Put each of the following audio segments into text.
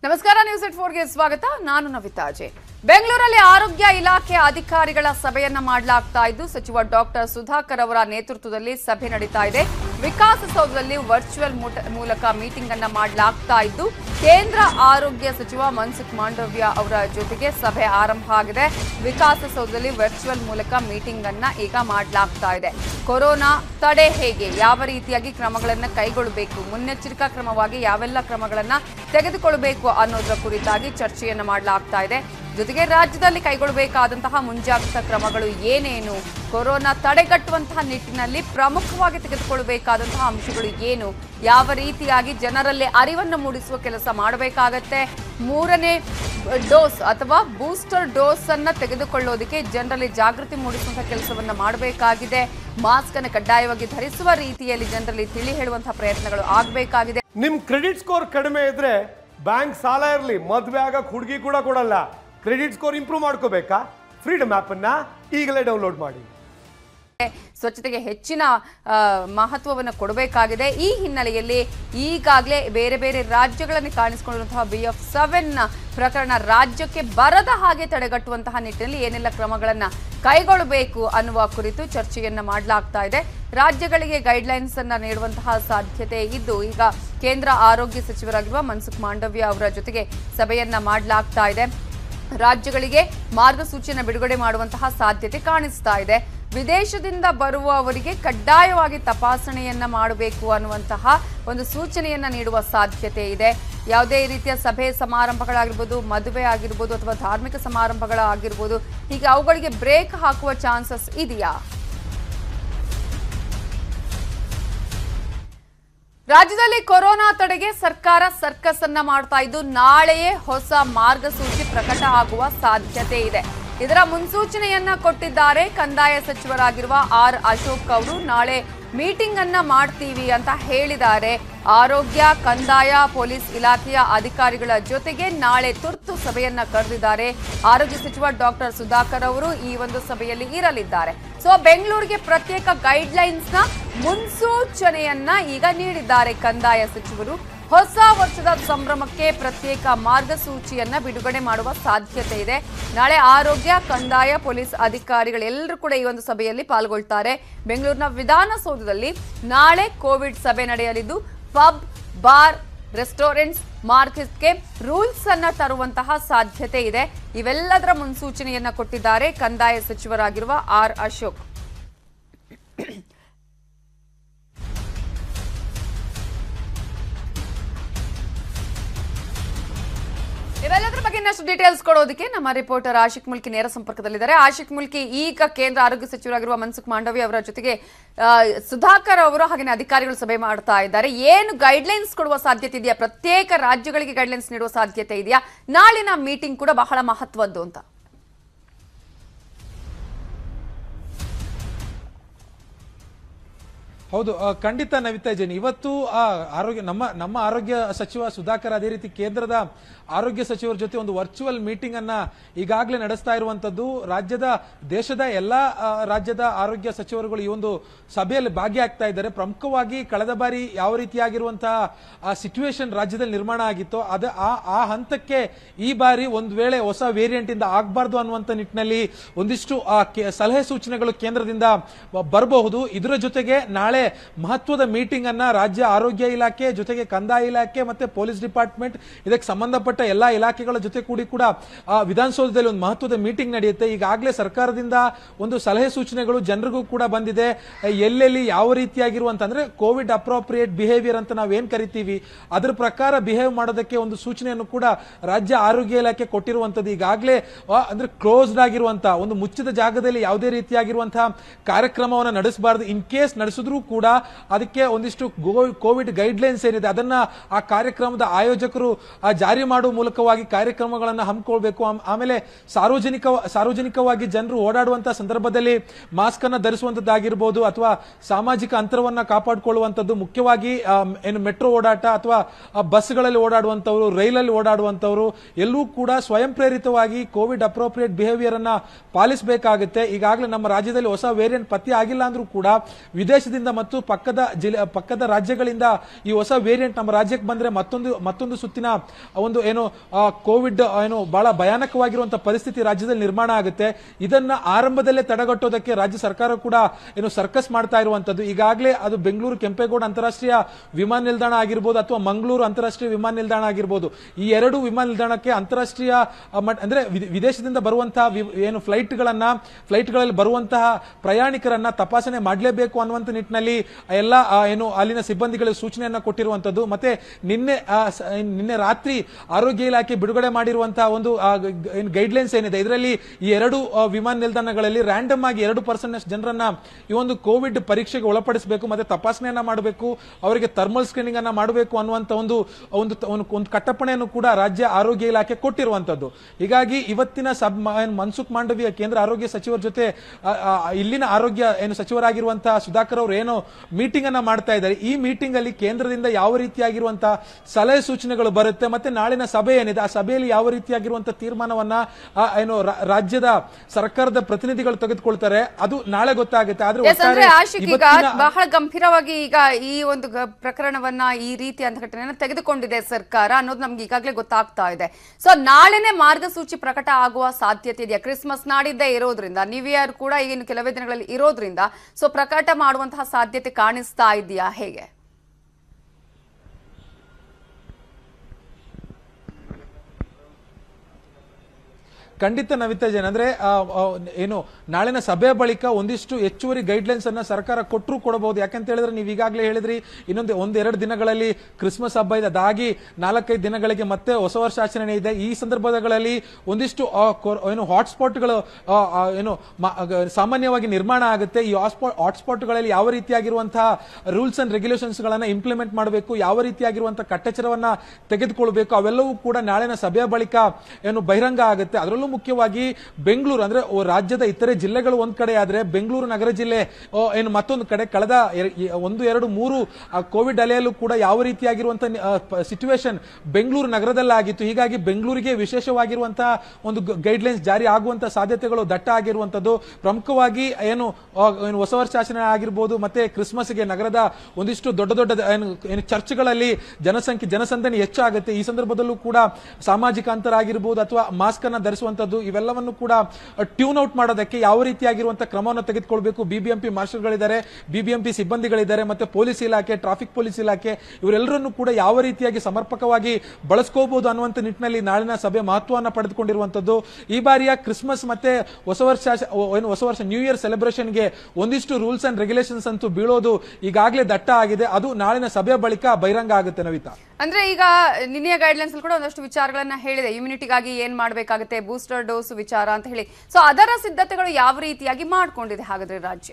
ನಮಸ್ಕಾರ ನ್ಯೂಸ್ ಎಟ್ ಫೋರ್ಗೆ ಸ್ವಾಗತ ನಾನು ನವಿತಾ ಅಜಯ್ ಬೆಂಗಳೂರಲ್ಲಿ ಆರೋಗ್ಯ ಇಲಾಖೆ ಅಧಿಕಾರಿಗಳ ಸಭೆಯನ್ನ ಮಾಡಲಾಗ್ತಾ ಇದ್ದು ಸಚಿವ ಡಾಕ್ಟರ್ ಸುಧಾಕರ್ ಅವರ ನೇತೃತ್ವದಲ್ಲಿ ಸಭೆ ನಡೀತಾ ಇದೆ ವಿಕಾಸಸೌಧದಲ್ಲಿ ವರ್ಚುವಲ್ ಮೂಟ- ಮೂಲಕ ಮೀಟಿಂಗ್ ಅನ್ನ ಮಾಡಲಾಗ್ತಾ ಇದ್ದು ಕೇಂದ್ರ ಆರೋಗ್ಯ ಸಚಿವ ಮನ್ಸುಖ್ ಮಾಂಡವ್ಯ ಅವರ ಜೊತೆಗೆ ಸಭೆ ಆರಂಭ ಆಗಿದೆ ವಿಕಾಸಸೌಧದಲ್ಲಿ ವರ್ಚುವಲ್ ಮೂಲಕ ಮೀಟಿಂಗ್ ಅನ್ನ ಈಗ ಮಾಡಲಾಗ್ತಾ ಇದೆ ಕೊರೋನಾ ತಡೆ ಹೇಗೆ ಯಾವ ರೀತಿಯಾಗಿ ಕ್ರಮಗಳನ್ನು ಕೈಗೊಳ್ಳಬೇಕು ಮುನ್ನೆಚ್ಚರಿಕಾ ಕ್ರಮವಾಗಿ ಯಾವೆಲ್ಲ ಕ್ರಮಗಳನ್ನ ತೆಗೆದುಕೊಳ್ಳಬೇಕು ಅನ್ನೋದರ ಕುರಿತಾಗಿ ಚರ್ಚೆಯನ್ನ ಮಾಡಲಾಗ್ತಾ ಇದೆ ಜೊತೆಗೆ ರಾಜ್ಯದಲ್ಲಿ ಕೈಗೊಳ್ಳಬೇಕಾದಂತಹ ಮುಂಜಾಗ್ರತಾ ಕ್ರಮಗಳು ಏನೇನು ಕೊರೋನಾ ತಡೆಗಟ್ಟುವಂತಹ ನಿಟ್ಟಿನಲ್ಲಿ ಪ್ರಮುಖವಾಗಿ ತೆಗೆದುಕೊಳ್ಳಬೇಕಾದಂತಹ ಅಂಶಗಳು ಏನು ಯಾವ ರೀತಿಯಾಗಿ ಜನರಲ್ಲಿ ಅರಿವನ್ನು ಮೂಡಿಸುವ ಕೆಲಸ ಮಾಡಬೇಕಾಗತ್ತೆ ಮೂರನೇ ಡೋಸ್ ಅಥವಾ ಬೂಸ್ಟರ್ ಡೋಸ್ ಅನ್ನ ತೆಗೆದುಕೊಳ್ಳೋದಕ್ಕೆ ಜನರಲ್ಲಿ ಜಾಗೃತಿ ಮೂಡಿಸುವಂತಹ ಕೆಲಸವನ್ನ ಮಾಡಬೇಕಾಗಿದೆ ಮಾಸ್ಕ್ ಅನ್ನು ಕಡ್ಡಾಯವಾಗಿ ಧರಿಸುವ ರೀತಿಯಲ್ಲಿ ಜನರಲ್ಲಿ ತಿಳಿ ಹೇಳುವಂತಹ ಪ್ರಯತ್ನಗಳು ಆಗಬೇಕಾಗಿದೆ ನಿಮ್ ಕ್ರೆಡಿಟ್ ಸ್ಕೋರ್ ಕಡಿಮೆ ಇದ್ರೆ ಬ್ಯಾಂಕ್ ಸಾಲ ಇರಲಿ ಮದ್ವೆ ಆಗಕ್ ಹುಡುಗಿ ಕೂಡ ಕೊಡಲ್ಲ ಕ್ರೆಡಿಟ್ ಸ್ಕೋರ್ ಇಂಪ್ರೂವ್ ಮಾಡ್ಕೋಬೇಕಾ ಫ್ರೀಡಮ್ ಆಪ್ ಅನ್ನ ಈಗಲೇ ಡೌನ್ಲೋಡ್ ಮಾಡಿ ಸ್ವಚ್ಛತೆಗೆ ಹೆಚ್ಚಿನ ಆ, ಮಹತ್ವವನ್ನು ಕೊಡಬೇಕಾಗಿದೆ ಈ ಹಿನ್ನೆಲೆಯಲ್ಲಿ ಈಗಾಗಲೇ ಬೇರೆ ಬೇರೆ ರಾಜ್ಯಗಳಲ್ಲಿ ಕಾಣಿಸಿಕೊಂಡಿರುವಂತಹ ಬಿ ಎಫ್ ಸೆವೆನ್ ಪ್ರಕರಣ ರಾಜ್ಯಕ್ಕೆ ಬರದ ಹಾಗೆ ತಡೆಗಟ್ಟುವಂತಹ ನಿಟ್ಟಿನಲ್ಲಿ ಏನೆಲ್ಲ ಕ್ರಮಗಳನ್ನ ಕೈಗೊಳ್ಳಬೇಕು ಅನ್ನುವ ಕುರಿತು ಚರ್ಚೆಯನ್ನ ಮಾಡಲಾಗ್ತಾ ಇದೆ ರಾಜ್ಯಗಳಿಗೆ ಗೈಡ್ಲೈನ್ಸ್ ಅನ್ನ ನೀಡುವಂತಹ ಸಾಧ್ಯತೆ ಇದ್ದು ಈಗ ಕೇಂದ್ರ ಆರೋಗ್ಯ ಸಚಿವರಾಗಿರುವ ಮನ್ಸುಖ್ ಮಾಂಡವ್ಯ ಅವರ ಜೊತೆಗೆ ಸಭೆಯನ್ನ ಮಾಡಲಾಗ್ತಾ ಇದೆ ರಾಜ್ಯಗಳಿಗೆ ಮಾರ್ಗಸೂಚಿಯನ್ನು ಬಿಡುಗಡೆ ಮಾಡುವಂತಹ ಸಾಧ್ಯತೆ ಕಾಣಿಸ್ತಾ ಇದೆ ವಿದೇಶದಿಂದ ಬರುವವರಿಗೆ ಕಡ್ಡಾಯವಾಗಿ ತಪಾಸಣೆಯನ್ನ ಮಾಡಬೇಕು ಅನ್ನುವಂತಹ ಒಂದು ಸೂಚನೆಯನ್ನ ನೀಡುವ ಸಾಧ್ಯತೆ ಇದೆ ಯಾವುದೇ ರೀತಿಯ ಸಭೆ ಸಮಾರಂಭಗಳಾಗಿರ್ಬೋದು ಮದುವೆ ಆಗಿರ್ಬೋದು ಅಥವಾ ಧಾರ್ಮಿಕ ಸಮಾರಂಭಗಳಾಗಿರ್ಬೋದು ಹೀಗೆ ಅವುಗಳಿಗೆ ಬ್ರೇಕ್ ಹಾಕುವ ಚಾನ್ಸಸ್ ಇದೆಯಾ ರಾಜ್ಯದಲ್ಲಿ ಕೊರೋನಾ ತಡೆಗೆ ಸರ್ಕಾರ ಸರ್ಕಸ್ ಅನ್ನ ಮಾಡ್ತಾ ಇದ್ದು ನಾಳೆಯೇ ಹೊಸ ಮಾರ್ಗಸೂಚಿ ಪ್ರಕಟ ಆಗುವ ಸಾಧ್ಯತೆ ಇದೆ ಇದರ ಮುನ್ಸೂಚನೆಯನ್ನ ಕೊಟ್ಟಿದ್ದಾರೆ ಕಂದಾಯ ಸಚಿವರಾಗಿರುವ ಆರ್ ಅಶೋಕ್ ಅವರು ನಾಳೆ ಮೀಟಿಂಗ್ ಅನ್ನ ಮಾಡ್ತೀವಿ ಅಂತ ಹೇಳಿದ್ದಾರೆ ಆರೋಗ್ಯ ಕಂದಾಯ ಪೊಲೀಸ್ ಇಲಾಖೆಯ ಅಧಿಕಾರಿಗಳ ಜೊತೆಗೆ ನಾಳೆ ತುರ್ತು ಸಭೆಯನ್ನ ಕರೆದಿದ್ದಾರೆ ಆರೋಗ್ಯ ಸಚಿವ ಡಾಕ್ಟರ್ ಸುಧಾಕರ್ ಅವರು ಈ ಒಂದು ಸಭೆಯಲ್ಲಿ ಇರಲಿದ್ದಾರೆ ಸೊ ಬೆಂಗಳೂರಿಗೆ ಪ್ರತ್ಯೇಕ ಗೈಡ್ಲೈನ್ಸ್ ನ ಮುನ್ಸೂಚನೆಯನ್ನ ಈಗ ನೀಡಿದ್ದಾರೆ ಕಂದಾಯ ಸಚಿವರು ಹೊಸ ವರ್ಷದ ಸಂಭ್ರಮಕ್ಕೆ ಪ್ರತ್ಯೇಕ ಮಾರ್ಗಸೂಚಿಯನ್ನ ಬಿಡುಗಡೆ ಮಾಡುವ ಸಾಧ್ಯತೆ ಇದೆ ನಾಳೆ ಆರೋಗ್ಯ ಕಂದಾಯ ಪೊಲೀಸ್ ಅಧಿಕಾರಿಗಳೆಲ್ಲರೂ ಕೂಡ ಈ ಒಂದು ಸಭೆಯಲ್ಲಿ ಪಾಲ್ಗೊಳ್ತಾರೆ ಬೆಂಗಳೂರಿನ ವಿಧಾನಸೌಧದಲ್ಲಿ ನಾಳೆ ಕೋವಿಡ್ ಸಭೆ ನಡೆಯಲಿದ್ದು ಪಬ್ ಬಾರ್ ರೆಸ್ಟೋರೆಂಟ್ಸ್ ಮಾರ್ಕೆಟ್ಗೆ ರೂಲ್ಸ್ ಅನ್ನ ತರುವಂತಹ ಸಾಧ್ಯತೆ ಇದೆ ಇವೆಲ್ಲದರ ಮುನ್ಸೂಚನೆಯನ್ನ ಕೊಟ್ಟಿದ್ದಾರೆ ಕಂದಾಯ ಸಚಿವರಾಗಿರುವ ಆರ್ ಅಶೋಕ್ ಇವೆಲ್ಲದರ ಬಗ್ಗೆ ಇನ್ನಷ್ಟು ಡೀಟೇಲ್ಸ್ ಕೊಡೋದಕ್ಕೆ ನಮ್ಮ ರಿಪೋರ್ಟರ್ ಆಶಿಕ್ ಮುಲ್ಕಿ ನೇರ ಸಂಪರ್ಕದಲ್ಲಿದ್ದಾರೆ ಆಶಿಕ್ ಮುಲ್ಕಿ ಈಗ ಕೇಂದ್ರ ಆರೋಗ್ಯ ಸಚಿವರಾಗಿರುವ ಮನ್ಸುಖ್ ಮಾಂಡವ್ಯ ಅವರ ಜೊತೆಗೆ ಆ, ಸುಧಾಕರ್ ಅವರು ಹಾಗೆ ಅಧಿಕಾರಿಗಳು ಸಭೆ ಮಾಡ್ತಾ ಇದ್ದಾರೆ ಏನು ಗೈಡ್ಲೈನ್ಸ್ ಕೊಡುವ ಸಾಧ್ಯತೆ ಇದೆಯಾ ಪ್ರತ್ಯೇಕ ರಾಜ್ಯಗಳಿಗೆ ಗೈಡ್ಲೈನ್ಸ್ ನೀಡುವ ಸಾಧ್ಯತೆ ಇದೆಯಾ ನಾಳಿನ ಮೀಟಿಂಗ್ ಕೂಡ ಬಹಳ ಮಹತ್ವದ್ದು ಅಂತ ಹೌದು ಆ, ಖಂಡಿತ ನವಿತಾ ಜೈನ್ ಇವತ್ತು ಆ ಆರೋಗ್ಯ ನಮ್ಮ ನಮ್ಮ ಆರೋಗ್ಯ ಸಚಿವ ಸುಧಾಕರ್ ಅದೇ ರೀತಿ ಕೇಂದ್ರದ ಆರೋಗ್ಯ ಸಚಿವರ ಜೊತೆ ಒಂದು ವರ್ಚುವಲ್ ಮೀಟಿಂಗ್ ಅನ್ನ ಈಗಾಗಲೇ ನಡೆಸ್ತಾ ಇರುವಂತದ್ದು ರಾಜ್ಯದ ದೇಶದ ಎಲ್ಲಾ ಆ, ರಾಜ್ಯದ ಆರೋಗ್ಯ ಸಚಿವರುಗಳು ಈ ಒಂದು ಸಭೆಯಲ್ಲಿ ಭಾಗಿಯಾಗ್ತಾ ಇದ್ದಾರೆ ಪ್ರಮುಖವಾಗಿ ಕಳೆದ ಬಾರಿ ಯಾವ ರೀತಿಯಾಗಿರುವಂತಹ ಸಿಚುವೇಶನ್ ರಾಜ್ಯದಲ್ಲಿ ನಿರ್ಮಾಣ ಆಗಿತ್ತೋ ಅದ ಆ ಆ ಹಂತಕ್ಕೆ ಈ ಬಾರಿ ಒಂದು ವೇಳೆ ಹೊಸ ವೇರಿಯಂಟ್ ಇಂದ ಆಗಬಾರ್ದು ಅನ್ನುವಂತ ನಿಟ್ಟಿನಲ್ಲಿ ಒಂದಿಷ್ಟು ಆ ಕೆ- ಸಲಹೆ ಸೂಚನೆಗಳು ಕೇಂದ್ರದಿಂದ ಬ- ಬರಬಹುದು ಇದರ ಜೊತೆಗೆ ನಾಳೆ ಮಹತ್ವದ ಮೀಟಿಂಗ್ ಅನ್ನ ರಾಜ್ಯ ಆರೋಗ್ಯ ಇಲಾಖೆ ಜೊತೆಗೆ ಕಂದಾಯ ಇಲಾಖೆ ಮತ್ತೆ ಪೊಲೀಸ್ ಡಿಪಾರ್ಟ್ಮೆಂಟ್ ಇದಕ್ಕೆ ಸಂಬಂಧಪಟ್ಟ ಎಲ್ಲಾ ಇಲಾಖೆಗಳ ಜೊತೆ ಕೂಡಿ ಕೂಡ ಆ, ವಿಧಾನಸೌಧದಲ್ಲಿ ಒಂದು ಮಹತ್ವದ ಮೀಟಿಂಗ್ ನಡೆಯುತ್ತೆ ಈಗಾಗಲೇ ಸರ್ಕಾರದಿಂದ ಒಂದು ಸಲಹೆ ಸೂಚನೆಗಳು ಜನರಿಗೂ ಕೂಡ ಬಂದಿದೆ ಎಲ್ಲೆಲ್ಲಿ ಯಾವ ರೀತಿಯಾಗಿರುವಂತ ಅಂದ್ರೆ ಕೋವಿಡ್ ಅಪ್ರೋಪ್ರಿಯೇಟ್ ಬಿಹೇವಿಯರ್ ಅಂತ ನಾವು ಏನ್ ಕರಿತೀವಿ ಅದ್ರ ಪ್ರಕಾರ ಬಿಹೇವ್ ಮಾಡೋದಕ್ಕೆ ಒಂದು ಸೂಚನೆಯನ್ನು ಕೂಡ ರಾಜ್ಯ ಆರೋಗ್ಯ ಇಲಾಖೆ ಕೊಟ್ಟಿರುವಂತದ್ದು ಈಗಾಗಲೇ ಆ, ಅಂದ್ರೆ ಕ್ಲೋಸ್ಡ್ ಆಗಿರುವಂತಹ ಒಂದು ಮುಚ್ಚಿದ ಜಾಗದಲ್ಲಿ ಯಾವುದೇ ರೀತಿಯಾಗಿರುವಂತಹ ಕಾರ್ಯಕ್ರಮವನ್ನು ನಡೆಸಬಾರದು ಇನ್ ಕೇಸ್ ನಡೆಸಿದ್ರೂ ಕೂಡ ಅದಕ್ಕೆ ಒಂದಿಷ್ಟು ಕೋವಿಡ್ ಗೈಡ್ಲೈನ್ಸ್ ಏನಿದೆ ಅದನ್ನ ಆ ಕಾರ್ಯಕ್ರಮದ ಆಯೋಜಕರು ಆ, ಜಾರಿ ಮಾಡುವ ಮೂಲಕವಾಗಿ ಕಾರ್ಯಕ್ರಮಗಳನ್ನು ಹಮ್ಮಿಕೊಳ್ಬೇಕು ಆಮ್- ಆಮೇಲೆ ಸಾರ್ವಜನಿಕ ಸಾರ್ವಜನಿಕವಾಗಿ ಜನರು ಓಡಾಡುವಂತಹ ಸಂದರ್ಭದಲ್ಲಿ ಮಾಸ್ಕ್ ಅನ್ನ ಧರಿಸುವಂತದ್ದಾಗಿರ್ಬೋದು ಅಥವಾ ಸಾಮಾಜಿಕ ಅಂತರವನ್ನ ಕಾಪಾಡಿಕೊಳ್ಳುವಂತದ್ದು ಮುಖ್ಯವಾಗಿ ಆಮ್, ಏನು ಮೆಟ್ರೋ ಓಡಾಟ ಅಥವಾ ಆ, ಬಸ್ಗಳಲ್ಲಿ ಓಡಾಡುವಂತವರು ರೈಲಲ್ಲಿ ಓಡಾಡುವಂತವರು ಎಲ್ಲೂ ಕೂಡ ಸ್ವಯಂ ಪ್ರೇರಿತವಾಗಿ ಕೋವಿಡ್ ಅಪ್ರೋಪ್ರಿಯೇಟ್ ಬಿಹೇವಿಯರ್ ಅನ್ನ ಪಾಲಿಸಬೇಕಾಗುತ್ತೆ ಈಗಾಗಲೇ ನಮ್ಮ ರಾಜ್ಯದಲ್ಲಿ ಹೊಸ ವೇರಿಯಂಟ್ ಪತ್ತೆ ಆಗಿಲ್ಲ ಅಂದ್ರೂ ಕೂಡ ವಿದೇಶದಿಂದ ಮತ್ತು ಪಕ್ಕದ ಜಿಲ್ಲೆ ಪಕ್ಕದ ರಾಜ್ಯಗಳಿಂದ ಈ ಹೊಸ ವೇರಿಯಂಟ್ ನಮ್ಮ ರಾಜ್ಯಕ್ಕೆ ಬಂದ್ರೆ ಮತ್ತೊಂದು ಮತ್ತೊಂದು ಸುತ್ತಿನ ಒಂದು ಏನು ಆ, ಕೋವಿಡ್ ಏನು ಬಹಳ ಭಯಾನಕವಾಗಿರುವಂತಹ ಪರಿಸ್ಥಿತಿ ರಾಜ್ಯದಲ್ಲಿ ನಿರ್ಮಾಣ ಆಗುತ್ತೆ ಇದನ್ನ ಆರಂಭದಲ್ಲೇ ತಡೆಗಟ್ಟೋದಕ್ಕೆ ರಾಜ್ಯ ಸರ್ಕಾರ ಕೂಡ ಏನು ಸರ್ಕಸ್ ಮಾಡ್ತಾ ಇರುವಂತದ್ದು ಈಗಾಗಲೇ ಅದು ಬೆಂಗಳೂರು ಕೆಂಪೇಗೌಡ ಅಂತಾರಾಷ್ಟ್ರೀಯ ವಿಮಾನ ನಿಲ್ದಾಣ ಆಗಿರ್ಬೋದು ಅಥವಾ ಮಂಗಳೂರು ಅಂತಾರಾಷ್ಟ್ರೀಯ ವಿಮಾನ ನಿಲ್ದಾಣ ಆಗಿರ್ಬೋದು ಈ ಎರಡು ವಿಮಾನ ನಿಲ್ದಾಣಕ್ಕೆ ಅಂತಾರಾಷ್ಟ್ರೀಯ ಆ, ಮಟ್- ಅಂದ್ರೆ ವಿದ್- ವಿದೇಶದಿಂದ ಬರುವಂತಹ ವಿ- ಏನು ಫ್ಲೈಟ್ಗಳನ್ನ ಫ್ಲೈಟ್ಗಳಲ್ಲಿ ಬರುವಂತಹ ಪ್ರಯಾಣಿಕರನ್ನ ತಪಾಸಣೆ ಮಾಡಲೇಬೇಕು ಅನ್ನುವಂಥ ನಿಟ್ಟಿನಲ್ಲಿ ಎಲ್ಲ ಆ, ಏನು ಅಲ್ಲಿನ ಸಿಬ್ಬಂದಿಗಳಿಗೆ ಸೂಚನೆಯನ್ನ ಕೊಟ್ಟಿರುವಂತದ್ದು ಮತ್ತೆ ನಿನ್ನೆ ಆ, ಸ- ನಿನ್ನೆ ರಾತ್ರಿ ಆರೋಗ್ಯ ಇಲಾಖೆ ಬಿಡುಗಡೆ ಮಾಡಿರುವಂತಹ ಒಂದು ಗೈಡ್ಲೈನ್ಸ್ ಏನಿದೆ ಇದರಲ್ಲಿ ಈ ಎರಡು ಆ, ವಿಮಾನ ನಿಲ್ದಾಣಗಳಲ್ಲಿ ರ್ಯಾಂಡಮ್ ಆಗಿ ಎರಡು ಪರ್ಸೆಂಟ್ ಜನರನ್ನ ಈ ಒಂದು ಕೋವಿಡ್ ಪರೀಕ್ಷೆಗೆ ಒಳಪಡಿಸಬೇಕು ಮತ್ತೆ ತಪಾಸಣೆಯನ್ನ ಮಾಡಬೇಕು ಅವರಿಗೆ ಥರ್ಮಲ್ ಸ್ಕ್ರೀನಿಂಗ್ ಅನ್ನ ಮಾಡಬೇಕು ಅನ್ನುವಂತ ಒಂದು ಒಂದು ಒಂದು- ಒಂದು ಕಟ್ಟಪ್ಪಣೆಯನ್ನು ಕೂಡ ರಾಜ್ಯ ಆರೋಗ್ಯ ಇಲಾಖೆ ಕೊಟ್ಟಿರುವಂತದ್ದು ಹೀಗಾಗಿ ಇವತ್ತಿನ ಸಬ್ ಮ- ಏನ್ ಮನ್ಸುಖ್ ಮಾಂಡವಿಯ ಕೇಂದ್ರ ಆರೋಗ್ಯ ಸಚಿವರ ಜೊತೆ ಆ, ಆ, ಇಲ್ಲಿನ ಆರೋಗ್ಯ ಏನು ಸಚಿವರಾಗಿರುವಂತಹ ಸುಧಾಕರ್ ಅವರು ಏನು ಮೀಟಿಂಗ್ ಅನ್ನ ಮಾಡ್ತಾ ಇದ್ದಾರೆ ಈ ಮೀಟಿಂಗ್ ಅಲ್ಲಿ ಕೇಂದ್ರದಿಂದ ಯಾವ ರೀತಿಯಾಗಿರುವಂತಹ ಸಲಹೆ ಸೂಚನೆಗಳು ಬರುತ್ತೆ ಮತ್ತೆ ನಾಳಿನ ಸಭೆ ಏನಿದೆ ಆ ಸಭೆಯಲ್ಲಿ ಯಾವ ರೀತಿಯಾಗಿರುವಂತಹ ತೀರ್ಮಾನವನ್ನ ಆ, ಏನು ರಾ- ರಾಜ್ಯದ ಸರ್ಕಾರದ ಪ್ರತಿನಿಧಿಗಳು ತೆಗೆದುಕೊಳ್ತಾರೆ ಅದು ನಾಳೆ ಗೊತ್ತಾಗುತ್ತೆ ಆದ್ರೆ ಎಸ್ ಅಂದ್ರೆ ಒಟ್ಟಾರೆ ಆಶಿಕ್ ಈಗ ಇವತ್ತಿನ- ಬಹಳ ಗಂಭೀರವಾಗಿ ಈಗ ಈ ಒಂದು ಗ- ಪ್ರಕರಣವನ್ನ ಈ ರೀತಿಯ ಘಟನೆಯನ್ನ ತೆಗೆದುಕೊಂಡಿದೆ ಸರ್ಕಾರ ಅನ್ನೋದು ನಮ್ಗೆ ಈಗಾಗಲೇ ಗೊತ್ತಾಗ್ತಾ ಇದೆ ಸೊ ನಾಳೆನೆ ಮಾರ್ಗಸೂಚಿ ಪ್ರಕಟ ಆಗುವ ಸಾಧ್ಯತೆ ಇದೆಯಾ ಕ್ರಿಸ್ಮಸ್ ನಾಡಿದ್ದೇ ಇರೋದ್ರಿಂದ ನ್ಯೂ ಇಯರ್ ಕೂಡ ಈಗಿನ ಕೆಲವೇ ದಿನಗಳಲ್ಲಿ ಇರೋದ್ರಿಂದ ಸೊ ಪ್ರಕಟ ಮಾಡುವಂತಹ ಸಾಧ್ಯತೆ ಕಾಣಿಸ್ತಾ ಇದೆಯಾ ಹೇಗೆ ಖಂಡಿತ ನವಿತಾ ಜೈನ್ ಅಂದ್ರೆ ಆ, ಆ, ಏನು ನಾಳಿನ ಸಭೆಯ ಬಳಿಕ ಒಂದಿಷ್ಟು ಹೆಚ್ಚುವರಿ ಗೈಡ್ಲೈನ್ಸ್ ಅನ್ನ ಸರ್ಕಾರ ಕೊಟ್ಟರು ಕೊಡಬಹುದು ಯಾಕಂತ ಹೇಳಿದ್ರೆ ನೀವು ಈಗಾಗಲೇ ಹೇಳಿದ್ರಿ ಇನ್ನೊಂದು ಒಂದೆರಡು ದಿನಗಳಲ್ಲಿ ಕ್ರಿಸ್ಮಸ್ ಹಬ್ಬ ಇದೆ ಅದಾಗಿ ನಾಲ್ಕೈದು ದಿನಗಳಿಗೆ ಮತ್ತೆ ಹೊಸ ವರ್ಷ ಆಚರಣೆ ಇದೆ ಈ ಸಂದರ್ಭಗಳಲ್ಲಿ ಒಂದಿಷ್ಟು ಆ, ಕೊ- ಏನು ಹಾಟ್ಸ್ಪಾಟ್ಗಳು ಏನು ಮ- ಆಗ ಸಾಮಾನ್ಯವಾಗಿ ನಿರ್ಮಾಣ ಆಗುತ್ತೆ ಈ ಹಾಟ್ಸ್ಪಾಟ್ಗಳಲ್ಲಿ ಯಾವ ರೀತಿಯಾಗಿರುವಂತಹ ರೂಲ್ಸ್ ಅಂಡ್ ರೆಗ್ಯುಲೇಷನ್ಸ್ ಗಳನ್ನ ಇಂಪ್ಲಿಮೆಂಟ್ ಮಾಡಬೇಕು ಯಾವ ರೀತಿಯಾಗಿರುವಂತಹ ಕಟ್ಟೆಚ್ಚರವನ್ನ ತೆಗೆದುಕೊಳ್ಬೇಕು ಅವೆಲ್ಲವೂ ಕೂಡ ನಾಳಿನ ಸಭೆಯ ಬಳಿಕ ಏನು ಬಹಿರಂಗ ಆಗುತ್ತೆ ಅದರಲ್ಲೂ ಮುಖ್ಯವಾಗಿ ಬೆಂಗಳೂರು ಅಂದ್ರೆ ಓ ರಾಜ್ಯದ ಇತರೆ ಜಿಲ್ಲೆಗಳು ಒಂದ್ ಕಡೆ ಆದ್ರೆ ಬೆಂಗಳೂರು ನಗರ ಜಿಲ್ಲೆ ಓ, ಏನು ಮತ್ತೊಂದು ಕಡೆ ಕಳೆದ ಎರ- ಈ ಒಂದು ಎರಡು ಮೂರು ಆ, ಕೋವಿಡ್ ಅಲೆಯಲ್ಲೂ ಕೂಡ ಯಾವ ರೀತಿಯಾಗಿರುವಂತಹ ಸಿಚುವೇಶನ್ ಬೆಂಗಳೂರು ನಗರದಲ್ಲಿ ಆಗಿತ್ತು ಹೀಗಾಗಿ ಬೆಂಗಳೂರಿಗೆ ವಿಶೇಷವಾಗಿರುವಂತಹ ಒಂದು ಗೈಡ್ಲೈನ್ಸ್ ಜಾರಿ ಆಗುವಂತಹ ಸಾಧ್ಯತೆಗಳು ದಟ್ಟ ಆಗಿರುವಂತದ್ದು ಪ್ರಮುಖವಾಗಿ ಏನು ಆ, ಏನು ಹೊಸ ವರ್ಷಾಚರಣೆ ಆಗಿರ್ಬೋದು ಮತ್ತೆ ಕ್ರಿಸ್ಮಸ್ಗೆ ನಗರದ ಒಂದಿಷ್ಟು ದೊಡ್ಡ ದೊಡ್ಡ ಏನು ಏನು ಚರ್ಚ್ಗಳಲ್ಲಿ ಜನಸಂಖ್ಯೆ ಜನಸಂದಣಿ ಹೆಚ್ಚಾಗುತ್ತೆ ಈ ಸಂದರ್ಭದಲ್ಲೂ ಕೂಡ ಸಾಮಾಜಿಕ ಅಂತರ ಆಗಿರ್ಬೋದು ಅಥವಾ ಮಾಸ್ಕ್ ಅನ್ನ ಧರಿಸುವಂತದ್ದು ಇವೆಲ್ಲವನ್ನು ಕೂಡ ಟ್ಯೂನ್ ಔಟ್ ಮಾಡೋದಕ್ಕೆ ಯಾವ ರೀತಿಯಾಗಿರುವಂತಹ ಕ್ರಮವನ್ನು ತೆಗೆದುಕೊಳ್ಬೇಕು ಬಿಬಿಎಂಪಿ ಮಾರ್ಷಲ್ಗಳಿದ್ದಾರೆ ಬಿಬಿಎಂಪಿ ಸಿಬ್ಬಂದಿಗಳಿದ್ದಾರೆ ಮತ್ತೆ ಪೊಲೀಸ್ ಇಲಾಖೆ ಟ್ರಾಫಿಕ್ ಪೊಲೀಸ್ ಇಲಾಖೆ ಇವರೆಲ್ಲರನ್ನು ಕೂಡ ಯಾವ ರೀತಿಯಾಗಿ ಸಮರ್ಪಕವಾಗಿ ಬಳಸ್ಕೋಬಹುದು ಅನ್ನುವಂಥ ನಿಟ್ಟಿನಲ್ಲಿ ನಾಳಿನ ಸಭೆ ಮಹತ್ವವನ್ನು ಪಡೆದುಕೊಂಡಿರುವಂತದ್ದು ಈ ಬಾರಿಯ ಕ್ರಿಸ್ಮಸ್ ಮತ್ತೆ ಹೊಸ ವರ್ಷ ಏನು ಹೊಸ ವರ್ಷ ನ್ಯೂ ಇಯರ್ ಸೆಲೆಬ್ರೇಷನ್ಗೆ ಒಂದಿಷ್ಟು ರೂಲ್ಸ್ ಅಂಡ್ ರೆಗ್ಯುಲೇಷನ್ಸ್ ಅಂತೂ ಬೀಳೋದು ಈಗಾಗಲೇ ದಟ್ಟ ಆಗಿದೆ ಅದು ನಾಳಿನ ಸಭೆಯ ಬಳಿಕ ಬಹಿರಂಗ ಆಗುತ್ತೆ ನವಿತಾ ಅಂದ್ರೆ ಈಗ ನಿನ್ನೆಯ ಗೈಡ್ಲೈನ್ಸ್ ಅಲ್ಲಿ ಕೂಡ ಒಂದಷ್ಟು ವಿಚಾರಗಳನ್ನ ಹೇಳಿದೆ ಇಮ್ಯುನಿಟಿಗಾಗಿ ಏನ್ ಮಾಡಬೇಕಾಗುತ್ತೆ ಬೂಸ್ಟರ್ ಡೋಸ್ ವಿಚಾರ ಅಂತ ಹೇಳಿ ಸೊ ಅದರ ಸಿದ್ಧತೆಗಳು ಯಾವ ರೀತಿಯಾಗಿ ಮಾಡ್ಕೊಂಡಿದೆ ಹಾಗಾದ್ರೆ ರಾಜ್ಯ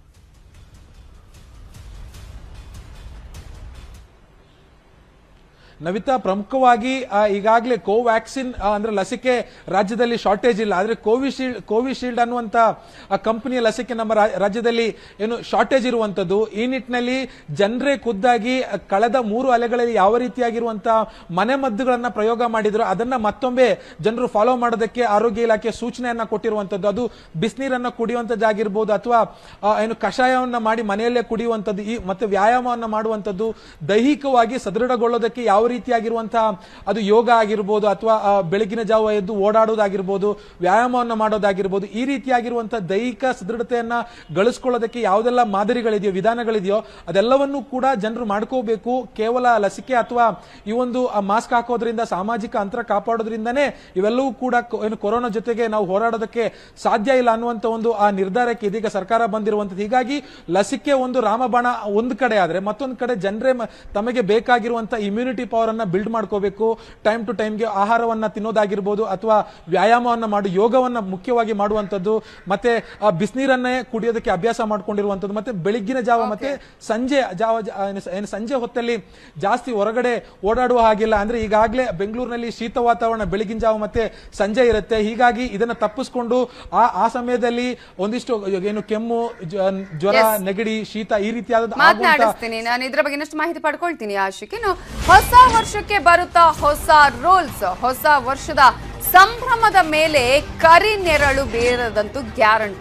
ನವಿತಾ ಪ್ರಮುಖವಾಗಿ ಆ, ಈಗಾಗಲೇ ಕೋವ್ಯಾಕ್ಸಿನ್ ಆ, ಅಂದ್ರೆ ಲಸಿಕೆ ರಾಜ್ಯದಲ್ಲಿ ಶಾರ್ಟೇಜ್ ಇಲ್ಲ ಆದ್ರೆ ಕೋವಿಶೀಲ್ಡ್ ಕೋವಿಶೀಲ್ಡ್ ಅನ್ನುವಂತ ಕಂಪನಿಯ ಲಸಿಕೆ ನಮ್ಮ ರಾ- ರಾಜ್ಯದಲ್ಲಿ ಏನು ಶಾರ್ಟೇಜ್ ಇರುವಂತದ್ದು ಈ ನಿಟ್ಟಿನಲ್ಲಿ ಜನರೇ ಖುದ್ದಾಗಿ ಕಳೆದ ಮೂರು ಅಲೆಗಳಲ್ಲಿ ಯಾವ ರೀತಿಯಾಗಿರುವಂತಹ ಮನೆ ಮದ್ದುಗಳನ್ನ ಪ್ರಯೋಗ ಮಾಡಿದ್ರು ಅದನ್ನ ಮತ್ತೊಮ್ಮೆ ಜನರು ಫಾಲೋ ಮಾಡೋದಕ್ಕೆ ಆರೋಗ್ಯ ಇಲಾಖೆ ಸೂಚನೆಯನ್ನ ಕೊಟ್ಟಿರುವಂತದ್ದು ಅದು ಬಿಸಿನೀರನ್ನ ಕುಡಿಯುವಂತದ್ದಾಗಿರ್ಬೋದು ಅಥವಾ ಆ, ಏನು ಕಷಾಯವನ್ನ ಮಾಡಿ ಮನೆಯಲ್ಲೇ ಕುಡಿಯುವಂತದ್ದು ಈ ಮತ್ತೆ ವ್ಯಾಯಾಮವನ್ನ ಮಾಡುವಂತದ್ದು ದೈಹಿಕವಾಗಿ ಸದೃಢಗೊಳ್ಳೋದಕ್ಕೆ ಯಾವ ರೀತಿಯಾಗಿರುವಂತಹ ಅದು ಯೋಗ ಆಗಿರ್ಬೋದು ಅಥವಾ ಆ, ಬೆಳಗಿನ ಜಾವ ಎದ್ದು ಓಡಾಡೋದಾಗಿರ್ಬೋದು ವ್ಯಾಯಾಮವನ್ನ ಮಾಡೋದಾಗಿರ್ಬೋದು ಈ ರೀತಿಯಾಗಿರುವಂತಹ ದೈಹಿಕ ಸದೃಢತೆಯನ್ನ ಗಳಿಸ್ಕೊಳ್ಳೋದಕ್ಕೆ ಯಾವುದೆಲ್ಲ ಮಾದರಿಗಳಿದೆಯೋ ವಿಧಾನಗಳಿದೆಯೋ ಅದೆಲ್ಲವನ್ನೂ ಕೂಡ ಜನರು ಮಾಡ್ಕೋಬೇಕು ಕೇವಲ ಲಸಿಕೆ ಅಥವಾ ಈ ಒಂದು ಮಾಸ್ಕ್ ಹಾಕೋದ್ರಿಂದ ಸಾಮಾಜಿಕ ಅಂತರ ಕಾಪಾಡೋದ್ರಿಂದನೇ ಇವೆಲ್ಲವೂ ಕೂಡ ಕೊ- ಏನು ಕೊರೋನಾ ಜೊತೆಗೆ ನಾವು ಹೋರಾಡೋದಕ್ಕೆ ಸಾಧ್ಯ ಇಲ್ಲ ಅನ್ನುವಂತ ಒಂದು ಆ ನಿರ್ಧಾರಕ್ಕೆ ಇದೀಗ ಸರ್ಕಾರ ಬಂದಿರುವಂತದ್ದು ಹೀಗಾಗಿ ಲಸಿಕೆ ಒಂದು ರಾಮಬಾಣ ಒಂದು ಕಡೆ ಆದ್ರೆ ಮತ್ತೊಂದು ಕಡೆ ಜನರೇ ಮ- ತಮಗೆ ಬೇಕಾಗಿರುವಂತ ಇಮ್ಯುನಿಟಿ ಪವರ್ ಅನ್ನ ಬಿಲ್ಡ್ ಮಾಡ್ಕೋಬೇಕು ಟೈಮ್ ಟು ಟೈಮ್ಗೆ ಆಹಾರವನ್ನ ತಿನ್ನೋದಾಗಿರ್ಬೋದು ಅಥವಾ ವ್ಯಾಯಾಮವನ್ನ ಮಾಡಿ ಯೋಗವನ್ನ ಮುಖ್ಯವಾಗಿ ಮಾಡುವಂತದ್ದು ಮತ್ತೆ ಆ ಬಿಸಿನೀರನ್ನೇ ಕುಡಿಯೋದಕ್ಕೆ ಅಭ್ಯಾಸ ಮಾಡ್ಕೊಂಡಿರುವಂತದ್ದು ಮತ್ತೆ ಬೆಳಿಗ್ಗಿನ ಜಾವ ಮತ್ತೆ ಸಂಜೆ ಜಾವ ಜ- ಏನು ಸ- ಏನು ಸಂಜೆ ಹೊತ್ತಲ್ಲಿ ಜಾಸ್ತಿ ಹೊರಗಡೆ ಓಡಾಡುವ ಹಾಗಿಲ್ಲ ಅಂದ್ರೆ ಈಗಾಗಲೇ ಬೆಂಗಳೂರಿನಲ್ಲಿ ಶೀತ ವಾತಾವರಣ ಬೆಳಗಿನ ಜಾವ ಮತ್ತೆ ಸಂಜೆ ಇರುತ್ತೆ ಹೀಗಾಗಿ ಇದನ್ನ ತಪ್ಪಿಸ್ಕೊಂಡು ಆ ಆ ಸಮಯದಲ್ಲಿ ಒಂದಿಷ್ಟು ಏನು ಕೆಮ್ಮು ಜ- ಜ್ವರ Yes. ನೆಗಡಿ ಶೀತ ಈ ರೀತಿಯಾದ ಆಗುವಂತ ಮಾತನಾಡಿಸ್ತೀನಿ ನಾನು ಇದ್ರ ಬಗ್ಗೆ ಇನ್ನಷ್ಟು ಮಾಹಿತಿ ಪಡ್ಕೊಳ್ತೀನಿ ಆಶಿಕ್ ಇನ್ನು ಹೊಸ ವರ್ಷಕ್ಕೆ ಬರುತ್ತಾ ಹೊಸ ರೂಲ್ಸ್ ಹೊಸ ವರ್ಷದ ಸಂಭ್ರಮದ ಮೇಲೆ ಕರಿ ನೆರಳು ಬೀರದಂತೂ ಗ್ಯಾರಂಟಿ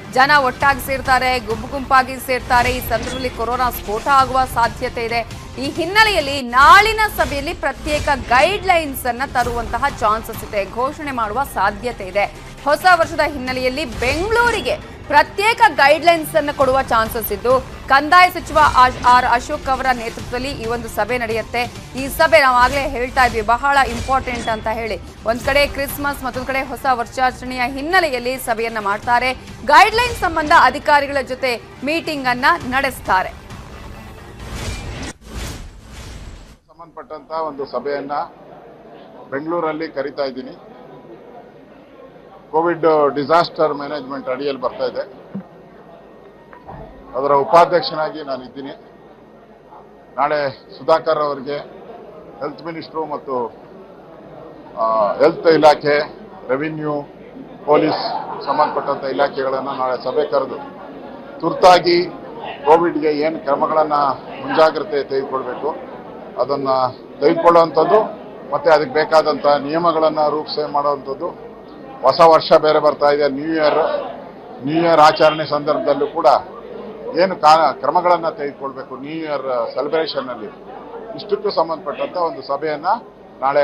ಜನ ಒಟ್ಟಾಗಿ ಸೇರ್ತಾರೆ ಗುಂಪು ಗುಂಪಾಗಿ ಸೇರ್ತಾರೆ ಈ ಸಂದರ್ಭದಲ್ಲಿ ಕೊರೋನಾ ಸ್ಫೋಟ ಆಗುವ ಸಾಧ್ಯತೆ ಇದೆ ಈ ಹಿನ್ನೆಲೆಯಲ್ಲಿ ನಾಳಿನ ಸಭೆಯಲ್ಲಿ ಪ್ರತ್ಯೇಕ ಗೈಡ್ ಲೈನ್ಸ್ ಅನ್ನ ತರುವಂತಹ ಚಾನ್ಸಸ್ ಇದೆ ಘೋಷಣೆ ಮಾಡುವ ಸಾಧ್ಯತೆ ಇದೆ ಹೊಸ ವರ್ಷದ ಹಿನ್ನೆಲೆಯಲ್ಲಿ ಬೆಂಗಳೂರಿಗೆ ಪ್ರತ್ಯೇಕ ಗೈಡ್ ಲೈನ್ಸ್ ಅನ್ನು ಕೊಡುವ ಚಾನ್ಸಸ್ ಇದ್ದು ಕಂದಾಯ ಸಚಿವ ಆಶ್- ಆರ್ ಅಶೋಕ್ ಅವರ ನೇತೃತ್ವದಲ್ಲಿ ಈ ಒಂದು ಸಭೆ ನಡೆಯುತ್ತೆ ಈ ಸಭೆ ನಾವು ಆಗ್ಲೇ ಹೇಳ್ತಾ ಇದ್ವಿ ಬಹಳ ಇಂಪಾರ್ಟೆಂಟ್ ಅಂತ ಹೇಳಿ ಒಂದ್ ಕಡೆ ಕ್ರಿಸ್ಮಸ್ ಮತ್ತೊಂದ್ ಕಡೆ ಹೊಸ ವರ್ಷಾಚರಣೆಯ ಹಿನ್ನೆಲೆಯಲ್ಲಿ ಸಭೆಯನ್ನ ಮಾಡ್ತಾರೆ ಗೈಡ್ ಲೈನ್ ಸಂಬಂಧ ಅಧಿಕಾರಿಗಳ ಜೊತೆ ಮೀಟಿಂಗ್ ಅನ್ನ ನಡೆಸ್ತಾರೆ ಸಂಬಂಧಪಟ್ಟಂತ ಒಂದು ಸಭೆಯನ್ನ ಬೆಂಗಳೂರಲ್ಲಿ ಕರಿತಾ ಇದ್ದೀನಿ ಕೋವಿಡ್ ಡಿಸಾಸ್ಟರ್ ಮ್ಯಾನೇಜ್ಮೆಂಟ್ ಅಡಿಯಲ್ಲಿ ಬರ್ತಾ ಇದೆ ಅದರ ಉಪಾಧ್ಯಕ್ಷನಾಗಿ ನಾನು ಇದ್ದೀನಿ ನಾಳೆ ಸುಧಾಕರ್ ಅವರಿಗೆ ಹೆಲ್ತ್ ಮಿನಿಸ್ಟ್ರು ಮತ್ತು ಹೆಲ್ತ್ ಇಲಾಖೆ ರೆವಿನ್ಯೂ ಪೊಲೀಸ್ ಸಂಬಂಧಪಟ್ಟಂತ ಇಲಾಖೆಗಳನ್ನು ನಾಳೆ ಸಭೆ ಕರೆದು ತುರ್ತಾಗಿ ಕೋವಿಡ್ಗೆ ಏನು ಕ್ರಮಗಳನ್ನು ಮುಂಜಾಗ್ರತೆ ತೆಗೆದುಕೊಳ್ಬೇಕು ಅದನ್ನು ತೆಗೆದುಕೊಳ್ಳುವಂಥದ್ದು ಮತ್ತೆ ಅದಕ್ಕೆ ಬೇಕಾದಂಥ ನಿಯಮಗಳನ್ನು ರೂಪಿಸಿ ಮಾಡುವಂಥದ್ದು ಹೊಸ ವರ್ಷ ಬೇರೆ ಬರ್ತಾ ಇದೆ ನ್ಯೂ ಇಯರ್ ನ್ಯೂ ಇಯರ್ ಆಚರಣೆ ಸಂದರ್ಭದಲ್ಲೂ ಕೂಡ ಏನು ಕಾ ಕ್ರಮಗಳನ್ನು ತೆಗೆದುಕೊಳ್ಬೇಕು ನ್ಯೂ ಇಯರ್ ಸೆಲೆಬ್ರೇಷನ್ನಲ್ಲಿ ಇಷ್ಟಕ್ಕೂ ಸಂಬಂಧಪಟ್ಟಂತ ಒಂದು ಸಭೆಯನ್ನ ನಾಳೆ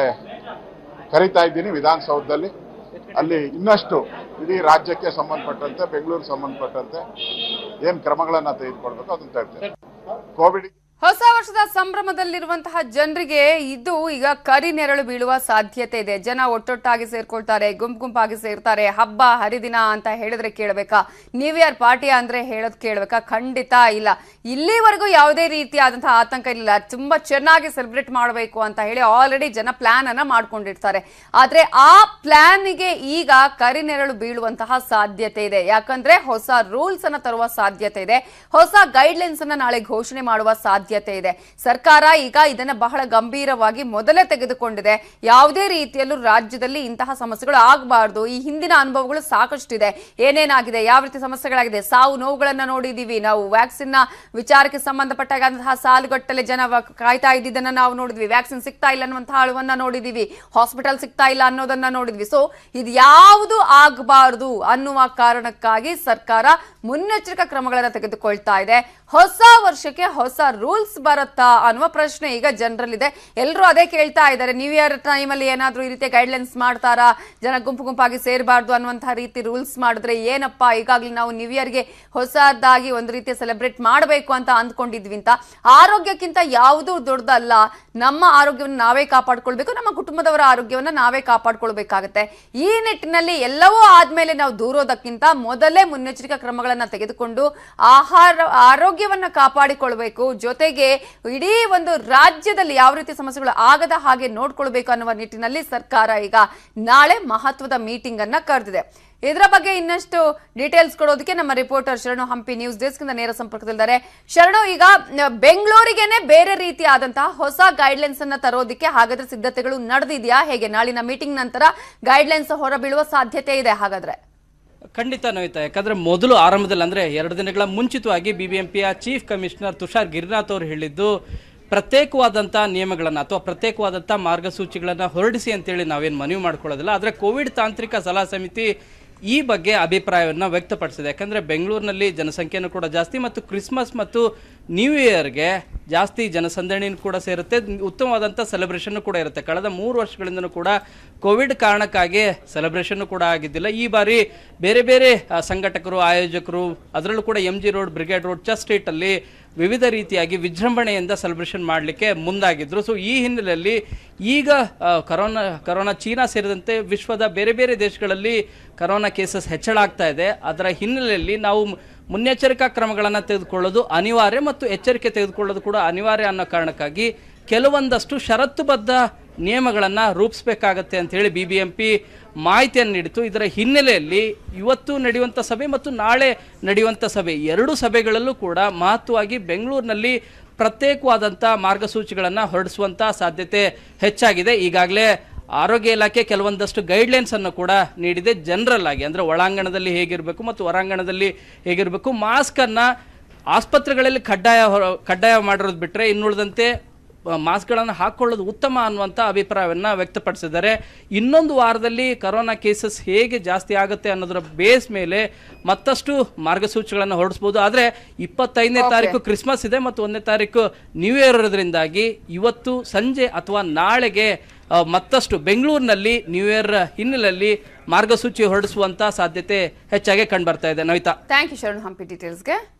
ಕರಿತಾ ಇದ್ದೀನಿ ವಿಧಾನಸೌಧದಲ್ಲಿ ಅಲ್ಲಿ ಇನ್ನಷ್ಟು ಇಡೀ ರಾಜ್ಯಕ್ಕೆ ಸಂಬಂಧಪಟ್ಟಂತೆ ಬೆಂಗಳೂರಿಗೆ ಸಂಬಂಧಪಟ್ಟಂತೆ ಏನು ಕ್ರಮಗಳನ್ನು ತೆಗೆದುಕೊಳ್ಬೇಕು ಅದನ್ನು ಹೇಳ್ತೇನೆ ಕೋವಿಡ್ ಹೊಸ ವರ್ಷದ ಸಂಭ್ರಮದಲ್ಲಿರುವಂತಹ ಜನರಿಗೆ ಇದು ಈಗ ಕರಿ ನೆರಳು ಬೀಳುವ ಸಾಧ್ಯತೆ ಇದೆ ಜನ ಒಟ್ಟೊಟ್ಟಾಗಿ ಸೇರ್ಕೊಳ್ತಾರೆ ಗುಂಪು ಗುಂಪಾಗಿ ಸೇರ್ತಾರೆ ಹಬ್ಬ ಹರಿದಿನ ಅಂತ ಹೇಳಿದ್ರೆ ಕೇಳಬೇಕಾ ನ್ಯೂ ಇಯರ್ ಪಾರ್ಟಿ ಅಂದ್ರೆ ಹೇಳೋದ್ ಕೇಳಬೇಕಾ ಖಂಡಿತ ಇಲ್ಲ ಇಲ್ಲಿವರೆಗೂ ಯಾವುದೇ ರೀತಿಯಾದಂತಹ ಆತಂಕ ಇಲ್ಲ ತುಂಬಾ ಚೆನ್ನಾಗಿ ಸೆಲೆಬ್ರೇಟ್ ಮಾಡಬೇಕು ಅಂತ ಹೇಳಿ ಆಲ್ರೆಡಿ ಜನ ಪ್ಲಾನ್ ಅನ್ನ ಮಾಡ್ಕೊಂಡಿರ್ತಾರೆ ಆದ್ರೆ ಆ ಪ್ಲಾನ್ಗೆ ಈಗ ಕರಿ ನೆರಳು ಬೀಳುವಂತಹ ಸಾಧ್ಯತೆ ಇದೆ ಯಾಕಂದ್ರೆ ಹೊಸ ರೂಲ್ಸ್ ಅನ್ನ ತರುವ ಸಾಧ್ಯತೆ ಇದೆ ಹೊಸ ಗೈಡ್ ಲೈನ್ಸ್ ಅನ್ನ ನಾಳೆ ಘೋಷಣೆ ಮಾಡುವ ಸಾಧ್ಯತೆ ಇದೆ ಸರ್ಕಾರ ಈಗ ಇದನ್ನ ಬಹಳ ಗಂಭೀರವಾಗಿ ಮೊದಲೇ ತೆಗೆದುಕೊಂಡಿದೆ ಯಾವುದೇ ರೀತಿಯಲ್ಲೂ ರಾಜ್ಯದಲ್ಲಿ ಇಂತಹ ಸಮಸ್ಯೆಗಳು ಆಗಬಾರ್ದು ಈ ಹಿಂದಿನ ಅನುಭವಗಳು ಸಾಕಷ್ಟಿದೆ ಏನೇನಾಗಿದೆ ಯಾವ ರೀತಿ ಸಮಸ್ಯೆಗಳಾಗಿದೆ ಸಾವು ನೋವುಗಳನ್ನ ನೋಡಿದೀವಿ ನಾವು ವ್ಯಾಕ್ಸಿನ್ ನ ವಿಚಾರಕ್ಕೆ ಸಂಬಂಧಪಟ್ಟಾಗ ಸಾಲುಗಟ್ಟಲೆ ಜನ ವ- ಕಾಯ್ತಾ ಇದ್ದಿದ್ದನ್ನ ನಾವು ನೋಡಿದ್ವಿ ವ್ಯಾಕ್ಸಿನ್ ಸಿಗ್ತಾ ಇಲ್ಲ ಅನ್ನುವಂತಹ ಅಳುವನ್ನ ನೋಡಿದೀವಿ ಹಾಸ್ಪಿಟಲ್ ಸಿಗ್ತಾ ಇಲ್ಲ ಅನ್ನೋದನ್ನ ನೋಡಿದ್ವಿ ಸೊ ಇದು ಯಾವುದು ಆಗಬಾರದು ಅನ್ನುವ ಕಾರಣಕ್ಕಾಗಿ ಸರ್ಕಾರ ಮುನ್ನೆಚ್ಚರಿಕಾ ಕ್ರಮಗಳನ್ನ ತೆಗೆದುಕೊಳ್ತಾ ಇದೆ ಹೊಸ ವರ್ಷಕ್ಕೆ ಹೊಸ ರೂಲ್ಸ್ ಬರುತ್ತಾ ಅನ್ನುವ ಪ್ರಶ್ನೆ ಈಗ ಜನರಲ್ಲಿದೆ ಎಲ್ಲರೂ ಅದೇ ಕೇಳ್ತಾ ಇದ್ದಾರೆ ನ್ಯೂ ಇಯರ್ ಟೈಮಲ್ಲಿ ಏನಾದ್ರೂ ಈ ರೀತಿ ಗೈಡ್ಲೈನ್ಸ್ ಮಾಡ್ತಾರಾ ಜನ ಗುಂಪು ಗುಂಪಾಗಿ ಸೇರಬಾರ್ದು ಅನ್ನುವಂತಹ ರೀತಿ ರೂಲ್ಸ್ ಮಾಡಿದ್ರೆ ಏನಪ್ಪ ಈಗಾಗಲೇ ನಾವು ನ್ಯೂ ಇಯರ್ಗೆ ಹೊಸದಾಗಿ ಒಂದು ರೀತಿಯ ಸೆಲೆಬ್ರೇಟ್ ಮಾಡಬೇಕು ಅಂತ ಅಂದ್ಕೊಂಡಿದ್ವಿ ಅಂತ ಆರೋಗ್ಯಕ್ಕಿಂತ ಯಾವುದೂ ದೊಡ್ಡದಲ್ಲ ನಮ್ಮ ಆರೋಗ್ಯವನ್ನು ನಾವೇ ಕಾಪಾಡ್ಕೊಳ್ಬೇಕು ನಮ್ಮ ಕುಟುಂಬದವರ ಆರೋಗ್ಯವನ್ನ ನಾವೇ ಕಾಪಾಡ್ಕೊಳ್ಬೇಕಾಗತ್ತೆ ಈ ನಿಟ್ಟಿನಲ್ಲಿ ಎಲ್ಲವೂ ಆದ್ಮೇಲೆ ನಾವು ದೂರೋದಕ್ಕಿಂತ ಮೊದಲೇ ಮುನ್ನೆಚ್ಚರಿಕಾ ಕ್ರಮಗಳನ್ನ ತೆಗೆದುಕೊಂಡು ಆಹಾರ ಆರೋಗ್ಯವನ್ನ ಕಾಪಾಡಿಕೊಳ್ಬೇಕು ಜೊತೆಗೆ ಇಡೀ ಒಂದು ರಾಜ್ಯದಲ್ಲಿ ಯಾವ ರೀತಿ ಸಮಸ್ಯೆಗಳು ಆಗದ ಹಾಗೆ ನೋಡ್ಕೊಳ್ಬೇಕು ಅನ್ನುವ ನಿಟ್ಟಿನಲ್ಲಿ ಸರ್ಕಾರ ಈಗ ನಾಳೆ ಮಹತ್ವದ ಮೀಟಿಂಗ್ ಅನ್ನ ಕರೆದಿದೆ ಇದರ ಬಗ್ಗೆ ಇನ್ನಷ್ಟು ಡೀಟೇಲ್ಸ್ ಕೊಡೋದಕ್ಕೆ ನಮ್ಮ ರಿಪೋರ್ಟರ್ ಶರಣು ಹಂಪಿ ನ್ಯೂಸ್ ಡೆಸ್ಕ್ ಇಂದ ನೇರ ಸಂಪರ್ಕದಲ್ಲಿದ್ದಾರೆ ಶರಣು ಈಗ ನ- ಬೆಂಗಳೂರಿಗೆನೆ ಬೇರೆ ರೀತಿಯಾದಂತಹ ಹೊಸ ಗೈಡ್ಲೈನ್ಸ್ ಅನ್ನ ತರೋದಕ್ಕೆ ಹಾಗಾದ್ರೆ ಸಿದ್ಧತೆಗಳು ನಡೆದಿದೆಯಾ ಹೇಗೆ ನಾಳಿನ ಮೀಟಿಂಗ್ ನಂತರ ಗೈಡ್ಲೈನ್ಸ್ ಹೊರಬೀಳುವ ಸಾಧ್ಯತೆ ಇದೆ ಹಾಗಾದ್ರೆ ಖಂಡಿತ ನವಿತಾ ಯಾಕಂದ್ರೆ ಮೊದಲು ಆರಂಭದಲ್ಲಿ ಅಂದ್ರೆ ಎರಡು ದಿನಗಳ ಮುಂಚಿತವಾಗಿ ಬಿಬಿಎಂಪಿಯ ಚೀಫ್ ಕಮಿಷನರ್ ತುಷಾರ್ ಗಿರಿನಾಥ್ ಅವರು ಹೇಳಿದ್ದು ಪ್ರತ್ಯೇಕವಾದಂಥ ನಿಯಮಗಳನ್ನು ಅಥವಾ ಪ್ರತ್ಯೇಕವಾದಂಥ ಮಾರ್ಗಸೂಚಿಗಳನ್ನು ಹೊರಡಿಸಿ ಅಂತೇಳಿ ನಾವೇನು ಮನವಿ ಮಾಡ್ಕೊಳ್ಳೋದಿಲ್ಲ ಆದರೆ ಕೋವಿಡ್ ತಾಂತ್ರಿಕ ಸಲಹಾ ಸಮಿತಿ ಈ ಬಗ್ಗೆ ಅಭಿಪ್ರಾಯವನ್ನು ವ್ಯಕ್ತಪಡಿಸಿದೆ ಯಾಕಂದರೆ ಬೆಂಗಳೂರಿನಲ್ಲಿ ಜನಸಂಖ್ಯೆನೂ ಕೂಡ ಜಾಸ್ತಿ ಮತ್ತು ಕ್ರಿಸ್ಮಸ್ ಮತ್ತು ನ್ಯೂ ಇಯರ್ಗೆ ಜಾಸ್ತಿ ಜನಸಂದಣಿನೂ ಕೂಡ ಸೇರುತ್ತೆ ಉತ್ತಮವಾದಂಥ ಸೆಲೆಬ್ರೇಷನ್ ಕೂಡ ಇರುತ್ತೆ ಕಳೆದ ಮೂರು ವರ್ಷಗಳಿಂದನೂ ಕೂಡ ಕೋವಿಡ್ ಕಾರಣಕ್ಕಾಗಿ ಸೆಲೆಬ್ರೇಷನ್ ಕೂಡ ಆಗಿದ್ದಿಲ್ಲ ಈ ಬಾರಿ ಬೇರೆ ಬೇರೆ ಆ, ಸಂಘಟಕರು ಆಯೋಜಕರು ಅದರಲ್ಲೂ ಕೂಡ M G road Brigade road church ಸ್ಟ್ರೀಟಲ್ಲಿ ವಿವಿಧ ರೀತಿಯಾಗಿ ವಿಜೃಂಭಣೆಯಿಂದ ಸೆಲೆಬ್ರೇಷನ್ ಮಾಡಲಿಕ್ಕೆ ಮುಂದಾಗಿದ್ರು ಸೊ ಈ ಹಿನ್ನೆಲೆಯಲ್ಲಿ ಈಗ ಆ, ಕರೋನಾ ಕರೋನಾ ಚೀನಾ ಸೇರಿದಂತೆ ವಿಶ್ವದ ಬೇರೆ ಬೇರೆ ದೇಶಗಳಲ್ಲಿ ಕರೋನಾ ಕೇಸಸ್ ಹೆಚ್ಚಳ ಆಗ್ತಾ ಇದೆ ಅದರ ಹಿನ್ನೆಲೆಯಲ್ಲಿ ನಾವು ಮು- ಮುನ್ನೆಚ್ಚರಿಕಾ ಕ್ರಮಗಳನ್ನು ತೆಗೆದುಕೊಳ್ಳೋದು ಅನಿವಾರ್ಯ ಮತ್ತು ಎಚ್ಚರಿಕೆ ತೆಗೆದುಕೊಳ್ಳೋದು ಕೂಡ ಅನಿವಾರ್ಯ ಅನ್ನೋ ಕಾರಣಕ್ಕಾಗಿ ಕೆಲವೊಂದಷ್ಟು ಷರತ್ತುಬದ್ಧ ನಿಯಮಗಳನ್ನು ರೂಪಿಸಬೇಕಾಗತ್ತೆ ಅಂತ ಹೇಳಿ ಬಿ ಬಿ ಎಂ ಪಿ ಮಾಹಿತಿಯನ್ನು ನೀಡಿತು ಇದರ ಹಿನ್ನೆಲೆಯಲ್ಲಿ ಇವತ್ತು ನಡೆಯುವಂಥ ಸಭೆ ಮತ್ತು ನಾಳೆ ನಡೆಯುವಂಥ ಸಭೆ ಎರಡು ಸಭೆಗಳಲ್ಲೂ ಕೂಡ ಮಹತ್ವವಾಗಿ ಬೆಂಗಳೂರಿನಲ್ಲಿ ಪ್ರತ್ಯೇಕವಾದಂಥ ಮಾರ್ಗಸೂಚಿಗಳನ್ನು ಹೊರಡಿಸುವಂಥ ಸಾಧ್ಯತೆ ಹೆಚ್ಚಾಗಿದೆ ಈಗಾಗಲೇ ಆರೋಗ್ಯ ಇಲಾಖೆ ಕೆಲವೊಂದಷ್ಟು ಗೈಡ್ಲೈನ್ಸ್ ಅನ್ನು ಕೂಡ ನೀಡಿದೆ ಜನರಲ್ ಆಗಿ ಅಂದರೆ ಒಳಾಂಗಣದಲ್ಲಿ ಹೇಗಿರಬೇಕು ಮತ್ತು ಹೊರಾಂಗಣದಲ್ಲಿ ಹೇಗಿರಬೇಕು ಮಾಸ್ಕನ್ನು ಆಸ್ಪತ್ರೆಗಳಲ್ಲಿ ಕಡ್ಡಾಯ ಹೊರ- ಕಡ್ಡಾಯ ಮಾಡಿರೋದು ಬಿಟ್ಟರೆ ಇನ್ನುಳಿದಂತೆ ಮಾಸ್ಕ್ಗಳನ್ನು ಹಾಕೊಳ್ಳೋದು ಉತ್ತಮ ಅನ್ನುವಂಥ ಅಭಿಪ್ರಾಯವನ್ನು ವ್ಯಕ್ತಪಡಿಸಿದ್ದಾರೆ ಇನ್ನೊಂದು ವಾರದಲ್ಲಿ ಕರೋನಾ ಕೇಸಸ್ ಹೇಗೆ ಜಾಸ್ತಿ ಆಗುತ್ತೆ ಅನ್ನೋದರ ಬೇಸ್ ಮೇಲೆ ಮತ್ತಷ್ಟು ಮಾರ್ಗಸೂಚಿಗಳನ್ನು ಹೊರಡಿಸ್ಬೋದು ಆದರೆ ಇಪ್ಪತ್ತೈದನೇ ತಾರೀಕು ಕ್ರಿಸ್ಮಸ್ ಇದೆ ಮತ್ತು ಒಂದನೇ ತಾರೀಕು ನ್ಯೂ ಇಯರ್ ಇರೋದ್ರಿಂದಾಗಿ ಇವತ್ತು ಸಂಜೆ ಅಥವಾ ನಾಳೆಗೆ ಆ, ಮತ್ತಷ್ಟು ಬೆಂಗಳೂರಿನಲ್ಲಿ ನ್ಯೂ ಇಯರ್ ಹಿನ್ನೆಲೆಯಲ್ಲಿ ಮಾರ್ಗಸೂಚಿ ಹೊರಡಿಸುವಂತ ಸಾಧ್ಯತೆ ಹೆಚ್ಚಾಗಿ ಕಂಡು ಬರ್ತಾ ಇದೆ ನವಿತಾ ಥ್ಯಾಂಕ್ ಯು ಶರಣ್ ಹಂಪಿ ಡೀಟೇಲ್ಸ್ಗೆ